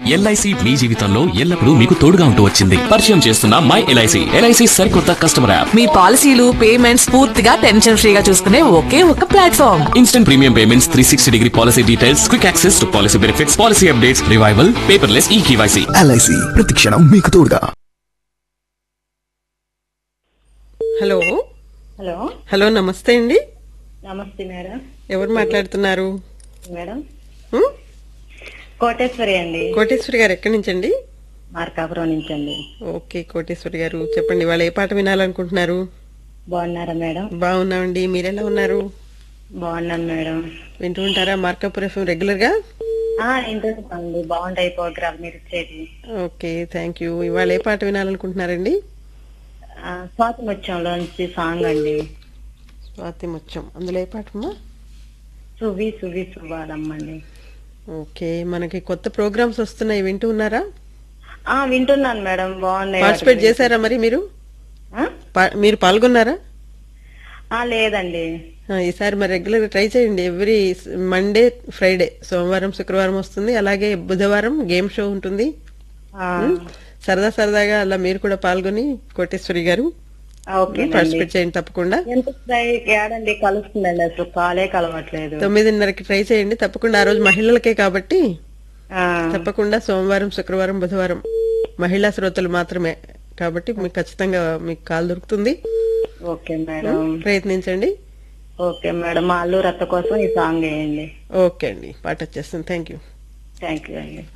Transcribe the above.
LIC మీ జీవితంలో ఎల్లప్పుడూ మీకు తోడుగా ఉంటూ వచ్చింది పరిచయం చేస్తున్న మై ఎల్ఐసి ఎల్ఐసి సరికొత్త కస్టమర్ యాప్ మీ పాలసీలు పేమెంట్స్ పూర్తిగా టెన్షన్ ఫ్రీగా చూసుకునే ఒకే ఒక platform instant premium payments three sixty degree policy details quick access to policy benefits policy updates revival paperless e KYC LIC ప్రతిక్షణం మీకు తోడుగా హలో హలో హలో నమస్తే అండి నమస్తే మేడం ఎవరు మాట్లాడుతున్నారు మేడం హ్మ్? కోటేశ్వరి అండి కోటేశ్వరి గారు ఎక్కడి నుంచి అండి మార్కాపురం నుంచి అండి ఓకే కోటేశ్వరి గారు చెప్పండి వాళ్ళు ఏ పాట వినాలనుకుంటున్నారు బాగున్నారా మేడం బాగున్నామండి మీరెలా ఉన్నారు బాగున్నాను మేడం వింటూ ఉంటారా మార్కాపూర్ ఎఫ్ఎం రెగ్యులర్ గా ఆ ఇంటుందండి బాగుంటాయి ప్రోగ్రామ్ మీరు ఇచ్చేది ఓకే థ్యాంక్ యూ ఇవాళ ఏ పాట వినాలనుకుంటున్నారండి ఆ, స్వాతి ముత్యంలోంచి సాంగ్ అండి స్వాతి ముత్యం అందులో ఏ పాటమ్మా సువి సువి సువాలమ్మండి ఓకే మనకి కొత్త ప్రోగ్రామ్స్ వస్తున్నాయి వింటూ ఉన్నారా ఆ వింటున్నాను మేడం బాగున్నాయి పార్టిసిపేట్ వాటి చేశారా మరి మీరు ఆ? పా- మీరు పాల్గొన్నారా ఆ, లేదండి ఆ, ఈసారి మరి రెగ్యులర్ గా ట్రై చేయండి ఎవ్రీ మండే ఫ్రైడే సోమవారం శుక్రవారం వస్తుంది అలాగే బుధవారం గేమ్ షో ఉంటుంది ఆ, సరదా సరదాగా అలా మీరు కూడా పాల్గొని కోటేశ్వరి గారు ఓకేనండి పార్టిసిపేట్ చేయండి తప్పకుండా ఎంత ట్రై ఏడండి కలుస్తుందండి అసలు కాలే కలవట్లేదు తొమ్మిదిన్నరకి ట్రై చేయండి తప్పకుండా ఆ రోజు మహిళలకే కాబట్టి ఆ, తప్పకుండా సోమవారం శుక్రవారం బుధవారం మహిళా శ్రోతలు మాత్రమే కాబట్టి మీకు ఖచ్చితంగా మీకు కాల్ దొరుకుతుంది ఓకే మేడం ప్రయత్నించండి ఓకే మేడం మా అల్లు రత్త కోసం ఈ సాంగ్ వేయండి ఓకే అండి పాట వచ్చేస్తుంది థ్యాంక్ యూ థ్యాంక్ యూ అండి